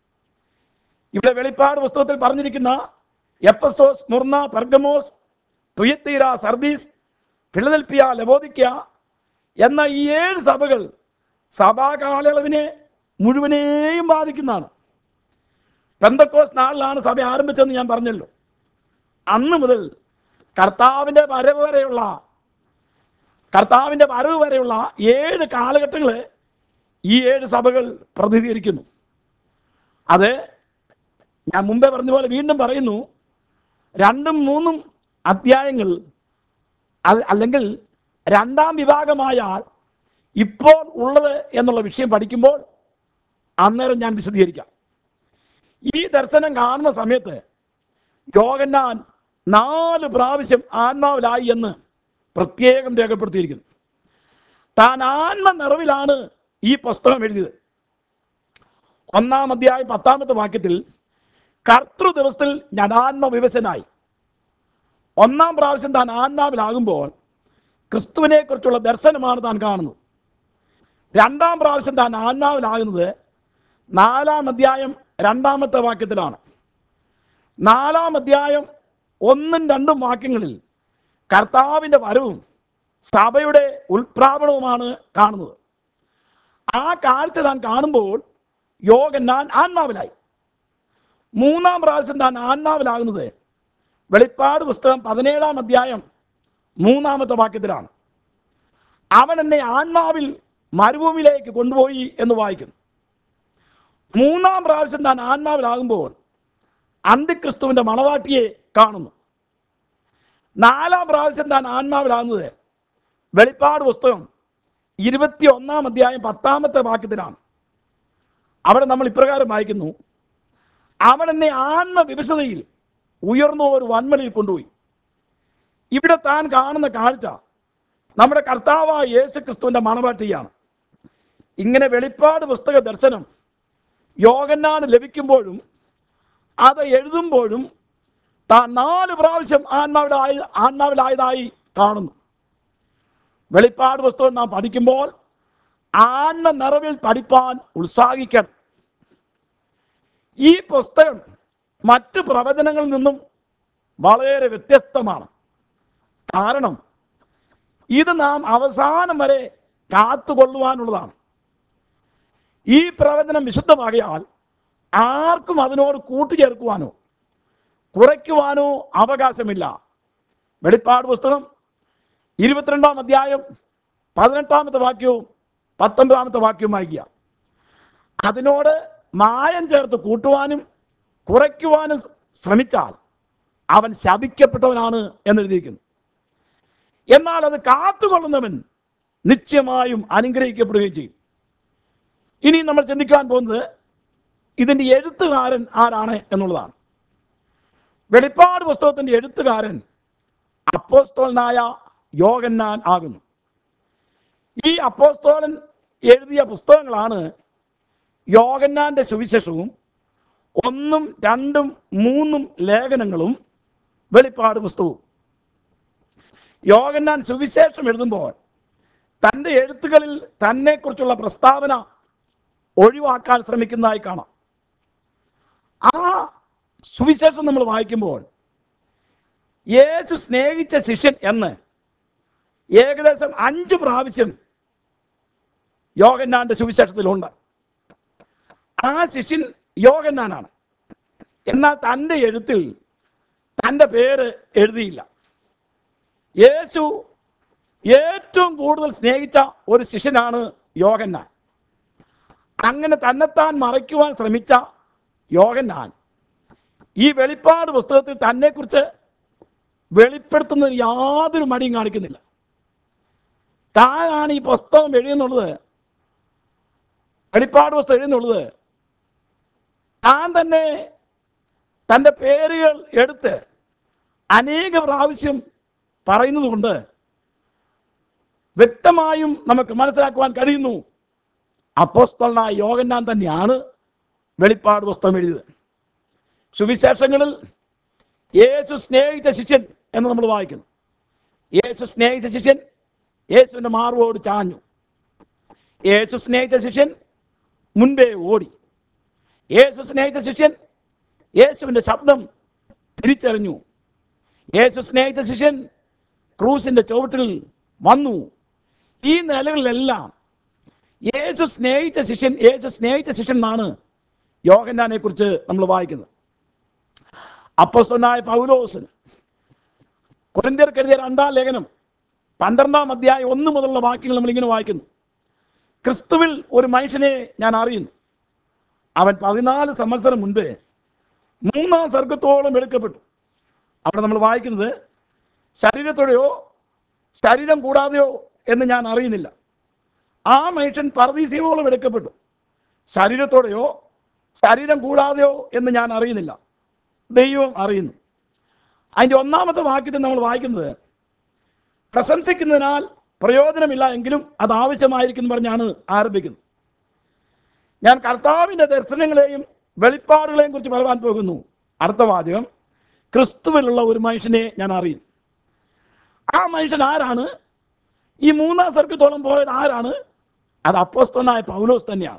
ഇവിടെ വെളിപ്പാട് പുസ്തകത്തിൽ പറഞ്ഞിരിക്കുന്ന Ephesus Smyrna Pergamos Thyatira Sardis Philadelphia Laodicea എന്ന ഈ ഏഴ് സഭകൾ സഭാ കാലയളവിനെ മുഴുവനെയും ബാധിക്കുന്നതാണ് പെന്തക്കോസ് നാളിലാണ് സഭ ആരംഭിച്ചതെന്ന് ഞാൻ പറഞ്ഞല്ലോ അന്ന് മുതൽ കർത്താവിൻ്റെ വരവ് വരെയുള്ള കർത്താവിൻ്റെ വരവ് വരെയുള്ള ഏഴ് കാലഘട്ടങ്ങൾ ഈ ഏഴ് സഭകൾ പ്രതിനിധീകരിക്കുന്നു അത് ഞാൻ മുമ്പേ പറഞ്ഞ പോലെ വീണ്ടും പറയുന്നു രണ്ടും മൂന്നും അധ്യായങ്ങൾ അത് അല്ലെങ്കിൽ രണ്ടാം വിഭാഗമായാൽ ഇപ്പോൾ ഉള്ളത് എന്നുള്ള വിഷയം പഠിക്കുമ്പോൾ അന്നേരം ഞാൻ വിശദീകരിക്കാം ഈ ദർശനം കാണുന്ന സമയത്ത് യോഗന്നാൻ നാല് പ്രാവശ്യം ആത്മാവിലായി എന്ന് പ്രത്യേകം രേഖപ്പെടുത്തിയിരിക്കുന്നു താൻ ആത്മ നിറവിലാണ് ഈ പുസ്തകം എഴുതിയത് ഒന്നാം അധ്യായം പത്താമത്തെ വാക്യത്തിൽ കർത്തൃ ദിവസത്തിൽ ഞാൻ ആത്മവിവശനായി ഒന്നാം പ്രാവശ്യം താൻ ആത്മാവിലാകുമ്പോൾ ക്രിസ്തുവിനെ കുറിച്ചുള്ള ദർശനമാണ് താൻ കാണുന്നത് രണ്ടാം പ്രാവശ്യം താൻ ആത്മാവിലാകുന്നത് നാലാം അധ്യായം രണ്ടാമത്തെ വാക്യത്തിലാണ് നാലാം അധ്യായം ഒന്നും രണ്ടും വാക്യങ്ങളിൽ കർത്താവിൻ്റെ വരവും സഭയുടെ ഉൽപ്രാപണവുമാണ് കാണുന്നത് ആ കാഴ്ച താൻ കാണുമ്പോൾ യോഗന്നാൻ ആത്മാവിലായി മൂന്നാം പ്രാവശ്യം താൻ ആത്മാവിലാകുന്നത് വെളിപ്പാട് പുസ്തകം പതിനേഴാം അധ്യായം മൂന്നാമത്തെ വാക്യത്തിലാണ് അവൻ എന്നെ ആത്മാവിൽ മരുഭൂമിയിലേക്ക് കൊണ്ടുപോയി എന്ന് വായിക്കുന്നു മൂന്നാം പ്രാവശ്യം താൻ ആത്മാവിലാകുമ്പോൾ അന്തിക്രിസ്തുവിൻ്റെ മണവാട്ടിയെ കാണുന്നു നാലാം പ്രാവശ്യം താൻ ആത്മാവിലാകുന്നത് വെളിപ്പാട് പുസ്തകം ഇരുപത്തി ഒന്നാം അധ്യായം പത്താമത്തെ വാക്യത്തിലാണ് അവിടെ നമ്മൾ ഇപ്രകാരം വായിക്കുന്നു അവൻ എന്നെ ആത്മവിവശതയിൽ ഉയർന്ന ഒരു വൻമലയിൽ കൊണ്ടുപോയി ഇവിടെ താൻ കാണുന്ന കാഴ്ച നമ്മുടെ കർത്താവായ യേശു ക്രിസ്തുവിൻ്റെ മണവാട്ടിയാണ് ഇങ്ങനെ വെളിപ്പാട് പുസ്തക ദർശനം യോഗന്നാണ് ലഭിക്കുമ്പോഴും അത് എഴുതുമ്പോഴും താൻ നാല് പ്രാവശ്യം ആത്മാവിലായി ആത്മാവിലായതായി കാണുന്നു വെളിപ്പാട് പുസ്തകം നാം പഠിക്കുമ്പോൾ ആത്മ നിറവിൽ പഠിപ്പാൻ ഉത്സാഹിക്കണം ഈ പുസ്തകം മറ്റ് പ്രവചനങ്ങളിൽ നിന്നും വളരെ വ്യത്യസ്തമാണ് കാരണം ഇത് നാം അവസാനം വരെ കാത്തുകൊള്ളുവാനുള്ളതാണ് ഈ പ്രവചനം വിശുദ്ധമാകിയാൽ ആർക്കും അതിനോട് കൂട്ടിച്ചേർക്കുവാനോ കുറയ്ക്കുവാനോ അവകാശമില്ല വെളിപ്പാട് പുസ്തകം ഇരുപത്തിരണ്ടാം അധ്യായം പതിനെട്ടാമത്തെ വാക്യവും പത്തൊൻപതാമത്തെ വാക്യവും വായിക്കുക അതിനോട് മായം ചേർത്ത് കൂട്ടുവാനും കുറയ്ക്കുവാനും ശ്രമിച്ചാൽ അവൻ ശപിക്കപ്പെട്ടവനാണ് എന്നെഴുതിയിരിക്കുന്നു എന്നാൽ അത് കാത്തുകൊള്ളുന്നവൻ നിശ്ചയമായും അനുഗ്രഹിക്കപ്പെടുകയും ചെയ്യും ഇനി നമ്മൾ ചിന്തിക്കാൻ പോകുന്നത് ഇതിൻ്റെ എഴുത്തുകാരൻ ആരാണ് എന്നുള്ളതാണ് വെളിപ്പാട് പുസ്തകത്തിൻ്റെ എഴുത്തുകാരൻ അപ്പോസ്തോലനായ യോഗന്നാൻ ആകുന്നു ഈ അപ്പോസ്തോലൻ എഴുതിയ പുസ്തകങ്ങളാണ് യോഗന്നാന്റെ സുവിശേഷവും ഒന്നും രണ്ടും മൂന്നും ലേഖനങ്ങളും വെളിപ്പാട് പുസ്തകവും യോഗന്നാൻ സുവിശേഷം എഴുതുമ്പോൾ തൻ്റെ എഴുത്തുകളിൽ തന്നെക്കുറിച്ചുള്ള പ്രസ്താവന ഒഴിവാക്കാൻ ശ്രമിക്കുന്നതായി കാണാം ആ സുവിശേഷം നമ്മൾ വായിക്കുമ്പോൾ യേശു സ്നേഹിച്ച ശിഷ്യൻ എന്ന് ഏകദേശം അഞ്ച് പ്രാവശ്യം യോഗന്നാന്റെ സുവിശേഷത്തിലുണ്ട് ആ ശിഷ്യൻ യോഗന്നാനാണ് എന്നാൽ തൻ്റെ എഴുത്തിൽ തൻ്റെ പേര് എഴുതിയില്ല യേശു ഏറ്റവും കൂടുതൽ സ്നേഹിച്ച ഒരു ശിഷ്യനാണ് യോഗന്നാൻ അങ്ങനെ തന്നെത്താൻ മറയ്ക്കുവാൻ ശ്രമിച്ച യോഗന്നാൻ ഈ വെളിപ്പാട് പുസ്തകത്തിൽ തന്നെക്കുറിച്ച് വെളിപ്പെടുത്തുന്നതിന് യാതൊരു മടിയും കാണിക്കുന്നില്ല താനാണ് ഈ പുസ്തകം എഴുതുന്നുള്ളത് വെളിപ്പാട് പുസ്തകം എഴുതുന്നുള്ളത് താൻ തന്നെ തൻ്റെ പേരുകൾ എടുത്ത് അനേക പ്രാവശ്യം പറയുന്നത് കൊണ്ട് വ്യക്തമായും നമുക്ക് മനസ്സിലാക്കുവാൻ കഴിയുന്നു അപ്പോസ്തലനായ യോഗന്നാൻ തന്നെയാണ് വെളിപ്പാട് പുസ്തകം എഴുതിയത് സുവിശേഷങ്ങളിൽ യേശു സ്നേഹിച്ച ശിഷ്യൻ എന്ന് നമ്മൾ വായിക്കുന്നു യേശു സ്നേഹിച്ച ശിഷ്യൻ യേശുവിൻ്റെ മാർവോട് ചാഞ്ഞു യേശു സ്നേഹിച്ച ശിഷ്യൻ മുൻപേ ഓടി യേശു സ്നേഹിച്ച ശിഷ്യൻ യേശുവിൻ്റെ ശബ്ദം തിരിച്ചറിഞ്ഞു യേശു സ്നേഹിച്ച ശിഷ്യൻ ക്രൂസിൻ്റെ ചുവട്ടിൽ വന്നു ഈ നിലകളിലെല്ലാം യേശു സ്നേഹിച്ച ശിഷ്യൻ യേശു സ്നേഹിച്ച ശിഷ്യൻ എന്നാണ് യോഗന്നാനെ കുറിച്ച് നമ്മൾ വായിക്കുന്നത് അപ്പോസ്തലനായ പൗലോസിന് കൊരിന്ത്യർക്ക് എഴുതിയ രണ്ടാം ലേഖനം പന്ത്രണ്ടാം അധ്യായം ഒന്ന് മുതലുള്ള വാക്യങ്ങൾ നമ്മളിങ്ങനെ വായിക്കുന്നു ക്രിസ്തുവിൽ ഒരു മനുഷ്യനെ ഞാൻ അറിയുന്നു അവൻ പതിനാല് സംവത്സരം മുൻപേ മൂന്നാം സർഗത്തോളം എടുക്കപ്പെട്ടു അവിടെ നമ്മൾ വായിക്കുന്നത് ശരീരത്തോടെയോ ശരീരം കൂടാതെയോ എന്ന് ഞാൻ അറിയുന്നില്ല ആ മനുഷ്യൻ പർദീസിയോളം എടുക്കപ്പെട്ടു ശരീരത്തോടെയോ ശരീരം കൂടാതെയോ എന്ന് ഞാൻ അറിയുന്നില്ല ദൈവം അറിയുന്നു അതിൻ്റെ ഒന്നാമത്തെ വാക്യത്തിൽ നമ്മൾ വായിക്കുന്നത് പ്രശംസിക്കുന്നതിനാൽ പ്രയോജനമില്ല എങ്കിലും അത് ആവശ്യമായിരിക്കും എന്ന് പറഞ്ഞാണ് ആരംഭിക്കുന്നത് ഞാൻ കർത്താവിൻ്റെ ദർശനങ്ങളെയും വെളിപ്പാടുകളെയും കുറിച്ച് പറയാൻ പോകുന്നു അടുത്ത വാചകം ക്രിസ്തുവിലുള്ള ഒരു മനുഷ്യനെ ഞാൻ അറിയുന്നു ആ മനുഷ്യൻ ആരാണ് ഈ മൂന്നാം സർക്കത്തോളം പോയത് ആരാണ് അത് അപ്പോസ്തനായ പൗലോസ് തന്നെയാണ്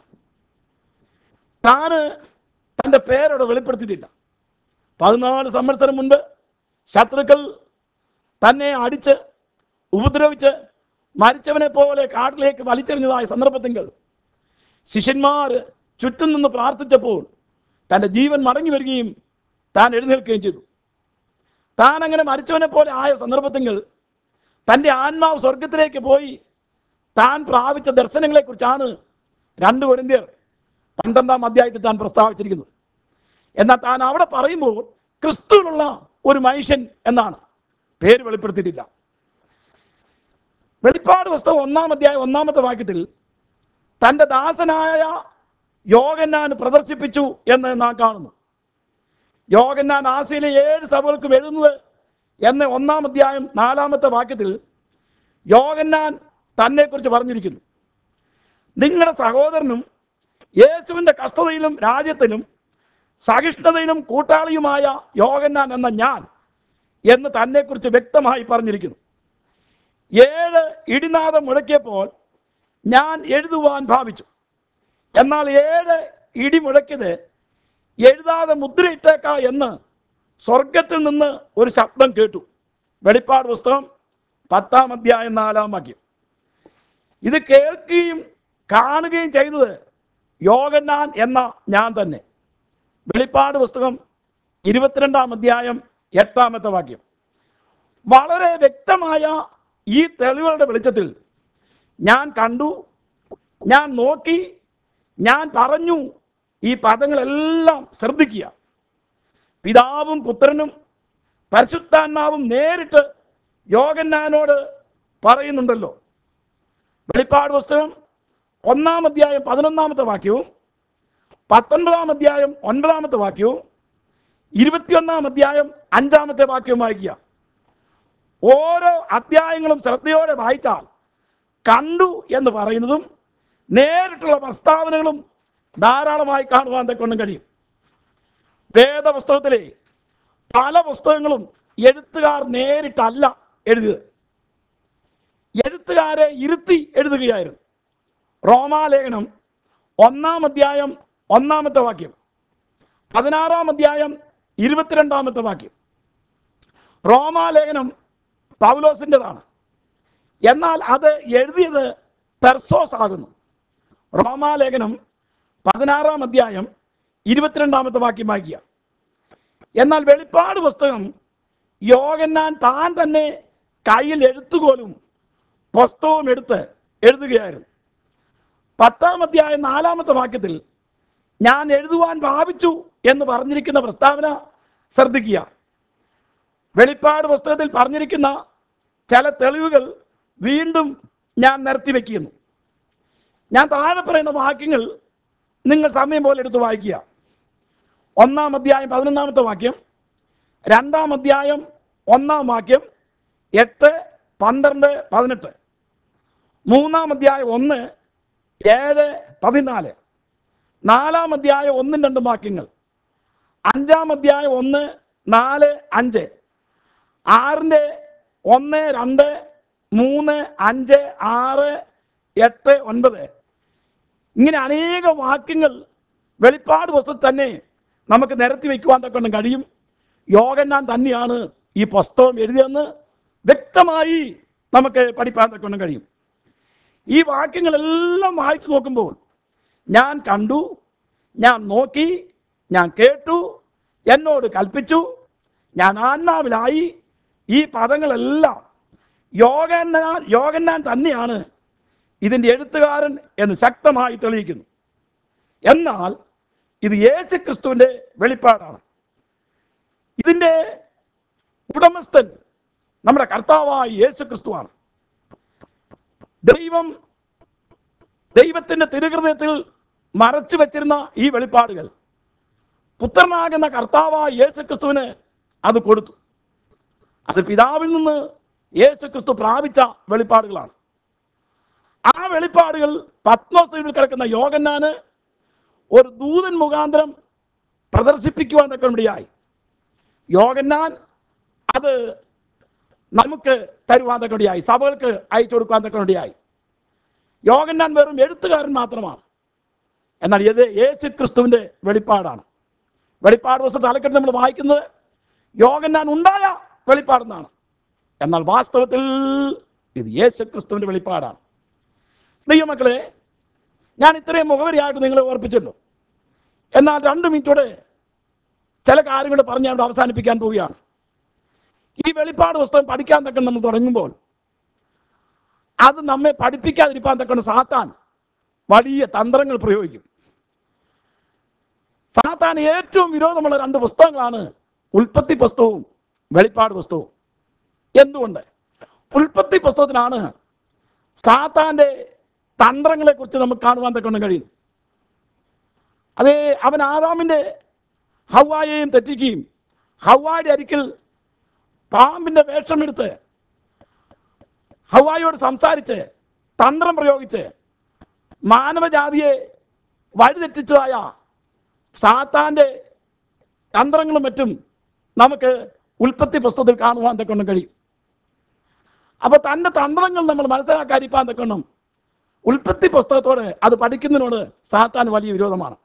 താന് തൻ്റെ പേരോട് വെളിപ്പെടുത്തിയിട്ടില്ല പതിനാല് സംവത്സരം മുൻപ് ശത്രുക്കൾ തന്നെ അടിച്ച് ഉപദ്രവിച്ച് മരിച്ചവനെ പോലെ കാട്ടിലേക്ക് വലിച്ചെറിഞ്ഞതായ സന്ദർഭത്തിങ്കൽ ശിഷ്യന്മാർ ചുറ്റും നിന്ന് പ്രാർത്ഥിച്ചപ്പോൾ തൻ്റെ ജീവൻ മടങ്ങി വരികയും താൻ എഴുന്നേൽക്കുകയും ചെയ്തു താൻ അങ്ങനെ മരിച്ചവനെ പോലെ ആയ സന്ദർഭത്തിങ്കൽ തൻ്റെ ആത്മാവ് സ്വർഗത്തിലേക്ക് പോയി താൻ പ്രാപിച്ച ദർശനങ്ങളെക്കുറിച്ചാണ് രണ്ട് കൊരിന്ത്യർ പന്ത്രണ്ടാം അധ്യായത്തിൽ താൻ പ്രസ്താവിച്ചിരിക്കുന്നത് എന്നാൽ താൻ അവിടെ പറയുമ്പോൾ ക്രിസ്തുവിലുള്ള ഒരു മനുഷ്യൻ എന്നാണ് പേര് വെളിപ്പെടുത്തിയിട്ടില്ല വെളിപ്പാട് പുസ്തകം ഒന്നാം അധ്യായം ഒന്നാമത്തെ വാക്യത്തിൽ തൻ്റെ ദാസനായ യോഗന്നാൻ പ്രദർശിപ്പിച്ചു എന്ന് നാം കാണുന്നു യോഗന്നാൻ ആസിയിലെ ഏഴ് സഭകൾക്കും എഴുതുന്നത് എന്ന ഒന്നാം അധ്യായം നാലാമത്തെ വാക്യത്തിൽ യോഗന്നാൻ തന്നെക്കുറിച്ച് പറഞ്ഞിരിക്കുന്നു നിങ്ങളുടെ സഹോദരനും യേശുവിൻ്റെ കഷ്ടതയിലും രാജ്യത്തിലും സഹിഷ്ണുതയിലും കൂട്ടാളിയുമായ യോഗന്നാൻ എന്ന ഞാൻ എന്ന് തന്നെക്കുറിച്ച് വ്യക്തമായി പറഞ്ഞിരിക്കുന്നു ഏഴ് ഇടിനാദം മുഴക്കിയപ്പോൾ ഞാൻ എഴുതുവാൻ ഭാവിച്ചു എന്നാൽ ഏഴ് ഇടി മുഴക്കിയത് എഴുതാതെ മുദ്രയിട്ടേക്ക എന്ന് സ്വർഗത്തിൽ നിന്ന് ഒരു ശബ്ദം കേട്ടു വെളിപ്പാട് പുസ്തകം പത്താം അധ്യായം നാലാം വാക്യം ഇത് കേൾക്കുകയും കാണുകയും ചെയ്തത് യോഗന്നാൻ എന്ന ഞാൻ തന്നെ വെളിപ്പാട് പുസ്തകം ഇരുപത്തിരണ്ടാം അധ്യായം എട്ടാമത്തെ വാക്യം വളരെ വ്യക്തമായ ഈ തെളിവുകളുടെ വെളിച്ചത്തിൽ ഞാൻ കണ്ടു ഞാൻ നോക്കി ഞാൻ പറഞ്ഞു ഈ പദങ്ങളെല്ലാം ശ്രദ്ധിക്കുക പിതാവും പുത്രനും പരിശുദ്ധാത്മാവും നേരിട്ട് യോഗന്നാനോട് പറയുന്നുണ്ടല്ലോ വെളിപ്പാട് പുസ്തകം ഒന്നാം അധ്യായം പതിനൊന്നാമത്തെ വാക്യവും പത്തൊൻപതാം അധ്യായം ഒൻപതാമത്തെ വാക്യവും ഇരുപത്തിയൊന്നാം അധ്യായം അഞ്ചാമത്തെ വാക്യവും വായിക്കുക ഓരോ അധ്യായങ്ങളും ശ്രദ്ധയോടെ വായിച്ചാൽ കണ്ടു എന്ന് പറയുന്നതും നേരിട്ടുള്ള പ്രസ്താവനകളും ധാരാളമായി കാണുവാൻ തക്കൊണ്ടും കഴിയും വേദപുസ്തകത്തിലെ പല പുസ്തകങ്ങളും എഴുത്തുകാർ നേരിട്ടല്ല എഴുതിയത് എഴുത്തുകാരെ ഇരുത്തി എഴുതുകയായിരുന്നു റോമാലേഖനം ഒന്നാം അധ്യായം ഒന്നാമത്തെ വാക്യം പതിനാറാം അധ്യായം ഇരുപത്തിരണ്ടാമത്തെ വാക്യം റോമാലേഖനം പൗലോസിൻ്റെതാണ് എന്നാൽ അത് എഴുതിയത് തെർസോസ് ആകുന്നു റോമാലേഖനം പതിനാറാം അധ്യായം ഇരുപത്തിരണ്ടാമത്തെ വാക്യം വായിക്കുക എന്നാൽ വെളിപ്പാട് പുസ്തകം യോഗന്നാൻ താൻ തന്നെ കയ്യിൽ എഴുത്തുകോലും പുസ്തകവും എടുത്ത് എഴുതുകയായിരുന്നു പത്താം അധ്യായം നാലാമത്തെ വാക്യത്തിൽ ഞാൻ എഴുതുവാൻ ഭാവിച്ചു എന്ന് പറഞ്ഞിരിക്കുന്ന പ്രസ്താവന ശ്രദ്ധിക്കുക വെളിപ്പാട് പുസ്തകത്തിൽ പറഞ്ഞിരിക്കുന്ന ചില തെളിവുകൾ വീണ്ടും ഞാൻ നിരത്തി വയ്ക്കുന്നു ഞാൻ താഴെ പറയുന്ന വാക്യങ്ങൾ നിങ്ങൾ സമയം പോലെ എടുത്ത് വായിക്കുക ഒന്നാം അധ്യായം പതിനൊന്നാമത്തെ വാക്യം രണ്ടാം അധ്യായം ഒന്നാം വാക്യം എട്ട് പന്ത്രണ്ട് പതിനെട്ട് മൂന്നാം അധ്യായം ഒന്ന് ഏഴ് പതിനാല് നാലാം അധ്യായം ഒന്നും രണ്ടും വാക്യങ്ങൾ അഞ്ചാം അധ്യായം ഒന്ന് നാല് അഞ്ച് ആറിൻ്റെ ഒന്ന് രണ്ട് മൂന്ന് അഞ്ച് ആറ് എട്ട് ഒൻപത് ഇങ്ങനെ അനേക വാക്യങ്ങൾ വെളിപ്പാട് പുസ്തകത്തിൽ തന്നെ നമുക്ക് നിരത്തി വയ്ക്കുവാൻ തക്കൊണ്ട് കഴിയും യോഗന്നാൻ തന്നെയാണ് ഈ പുസ്തകം എഴുതിയെന്ന് വ്യക്തമായി നമുക്ക് പഠിപ്പാൻ തക്കൊണ്ട് കഴിയും ഈ വാക്യങ്ങളെല്ലാം വായിച്ചു നോക്കുമ്പോൾ ഞാൻ കണ്ടു ഞാൻ നോക്കി ഞാൻ കേട്ടു എന്നോട് കൽപ്പിച്ചു ഞാൻ ആത്മാവിലായി ഈ പദങ്ങളെല്ലാം യോഗന്നാൻ യോഗന്നാൻ തന്നെയാണ് ഇതിൻ്റെ എഴുത്തുകാരൻ എന്ന് ശക്തമായി തെളിയിക്കുന്നു എന്നാൽ ഇത് യേശു ക്രിസ്തുവിൻ്റെ വെളിപ്പാടാണ് ഇതിൻ്റെ ഉടമസ്ഥൻ നമ്മുടെ കർത്താവായ യേശു ക്രിസ്തുവാണ് ദൈവം ദൈവത്തിന്റെ തിരുഹൃദയത്തിൽ മറച്ചു വെച്ചിരുന്ന ഈ വെളിപ്പാടുകൾ പുത്രനാകുന്ന കർത്താവായ യേശു ക്രിസ്തുവിന് അത് കൊടുത്തു അത് പിതാവിൽ നിന്ന് യേശു ക്രിസ്തു പ്രാപിച്ച വെളിപ്പാടുകളാണ് ആ വെളിപ്പാടുകൾ പത്മോസ്തീവിൽ കിടക്കുന്ന യോഗന്നാന് ഒരു ദൂതൻ മുഖാന്തരം പ്രദർശിപ്പിക്കുവാൻ തക്ക ഇടയായി യോഗന്നാൻ അത് നമുക്ക് തരുവാൻ തക്ക ഇടയായി സഭകൾക്ക് അയച്ചു കൊടുക്കാൻ തക്ക ഇടയായി യോഗന്നാൻ വെറും എഴുത്തുകാരൻ മാത്രമാണ് എന്നാൽ ഇത് യേശു ക്രിസ്തുവിൻ്റെ വെളിപ്പാടാണ് വെളിപ്പാട് ദിവസം തലക്കെട്ട് നമ്മൾ വായിക്കുന്നത് യോഗന്നാൻ ഉണ്ടായ വെളിപ്പാടെന്നാണ് എന്നാൽ വാസ്തവത്തിൽ ഇത് യേശു ക്രിസ്തുവിൻ്റെ വെളിപ്പാടാണ് ദൈവമക്കളെ ഞാൻ ഇത്രയും മുഖവരിയായിട്ട് നിങ്ങളെ ഓർപ്പിച്ചല്ലോ എന്നാൽ രണ്ട് മിനിറ്റോടെ ചില കാര്യങ്ങൾ പറഞ്ഞ് ഞാൻ അവസാനിപ്പിക്കാൻ പോവുകയാണ് ഈ വെളിപ്പാട് പുസ്തകം പഠിക്കാൻ തക്ക നമ്മൾ തുടങ്ങുമ്പോൾ അത് നമ്മെ പഠിപ്പിക്കാതിരിക്കാൻ തക്ക സാത്താൻ വലിയ തന്ത്രങ്ങൾ പ്രയോഗിക്കും സാത്താൻ ഏറ്റവും വിരോധമുള്ള രണ്ട് പുസ്തകങ്ങളാണ് ഉൽപ്പത്തി പുസ്തകവും വെളിപ്പാട് പുസ്തകവും എന്തുകൊണ്ട് ഉൽപ്പത്തി പുസ്തകത്തിനാണ് സാത്താന്റെ തന്ത്രങ്ങളെ കുറിച്ച് നമുക്ക് കാണുവാൻ തക്കൊണ്ട് കഴിയും അതേ അവൻ ആദാമിന്റെ ഹവായെയും തെറ്റിക്കുകയും ഹവായുടെ അരിക്കിൽ പാമ്പിന്റെ വേഷമെടുത്ത് ഹവായോട് സംസാരിച്ച് തന്ത്രം പ്രയോഗിച്ച് മാനവജാതിയെ വഴിതെറ്റിച്ചതായ സാത്താന്റെ തന്ത്രങ്ങളും മറ്റും നമുക്ക് ഉൽപ്പത്തി പുസ്തകത്തിൽ കാണുവാൻ തക്കൊണ്ട് കഴിയും അപ്പൊ തന്റെ തന്ത്രങ്ങൾ നമ്മൾ മനസ്സിലാക്കാതിരിക്കാൻ തക്കണം ഉൽപ്പത്തി പുസ്തകത്തോട് അത് പഠിക്കുന്നതിനോട് സാത്താൻ വലിയ വിരോധമാണ്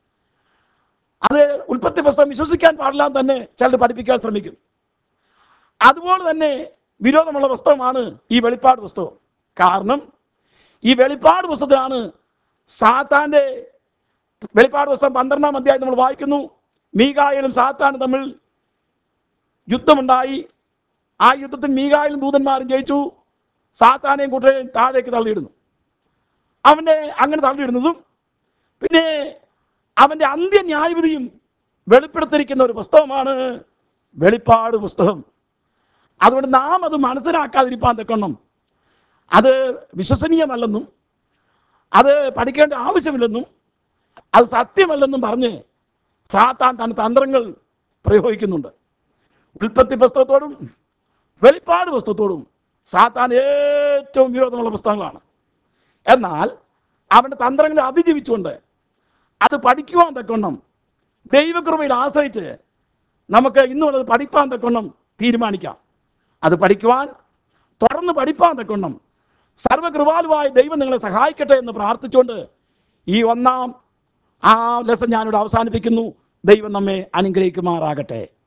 അത് ഉൽപ്പത്തി പുസ്തകം വിശ്വസിക്കാൻ പാടില്ല എന്ന് തന്നെ ചിലർ പഠിപ്പിക്കാൻ ശ്രമിക്കും അതുപോലെ തന്നെ വിരോധമുള്ള പുസ്തകമാണ് ഈ വെളിപ്പാട് പുസ്തകം കാരണം ഈ വെളിപ്പാട് പുസ്തകത്തിലാണ് സാത്താന്റെ വെളിപ്പാട് പുസ്തകം പന്ത്രണ്ടാം അധ്യായം നമ്മൾ വായിക്കുന്നു മീകായലും സാത്താനും തമ്മിൽ യുദ്ധമുണ്ടായി ആ യുദ്ധത്തിൽ മീകായലും ദൂതന്മാരും ജയിച്ചു സാത്താനെയും കൂട്ടരെയും താഴേക്ക് തള്ളിയിടുന്നു അവനെ അങ്ങനെ തള്ളിയിടുന്നതും പിന്നെ അവന്റെ അന്ത്യ ന്യായവിധിയും വെളിപ്പെടുത്തിയിരിക്കുന്ന ഒരു പുസ്തകമാണ് വെളിപ്പാട് പുസ്തകം അതുകൊണ്ട് നാം അത് മനസ്സിലാക്കാതിരിക്കാൻ തക്കണം അത് വിശ്വസനീയമല്ലെന്നും അത് പഠിക്കേണ്ട ആവശ്യമില്ലെന്നും അത് സത്യമല്ലെന്നും പറഞ്ഞ് സാത്താൻ തന്റെ തന്ത്രങ്ങൾ പ്രയോഗിക്കുന്നുണ്ട് ഉൽപ്പത്തി പുസ്തകത്തോടും വെളിപ്പാട് പുസ്തകത്തോടും സാത്താൻ ഏറ്റവും വിരോധമുള്ള പുസ്തകങ്ങളാണ് എന്നാൽ അവൻ്റെ തന്ത്രങ്ങളെ അതിജീവിച്ചുകൊണ്ട് അത് പഠിക്കുവാൻ തക്കൊണ്ണം ദൈവകൃപയിൽ ആശ്രയിച്ച് നമുക്ക് ഇന്നുള്ളത് പഠിപ്പാൻ തക്കൊണ്ണം തീരുമാനിക്കാം അത് പഠിക്കുവാൻ തുടർന്ന് പഠിപ്പാൻ തക്കൊണ്ണം സർവകൃപാലുവായ ദൈവം നിങ്ങളെ സഹായിക്കട്ടെ എന്ന് പ്രാർത്ഥിച്ചുകൊണ്ട് ഈ ഒന്നാം ആ ലെസൺ ഞാനിവിടെ അവസാനിപ്പിക്കുന്നു ദൈവം നമ്മെ അനുഗ്രഹിക്കുമാറാകട്ടെ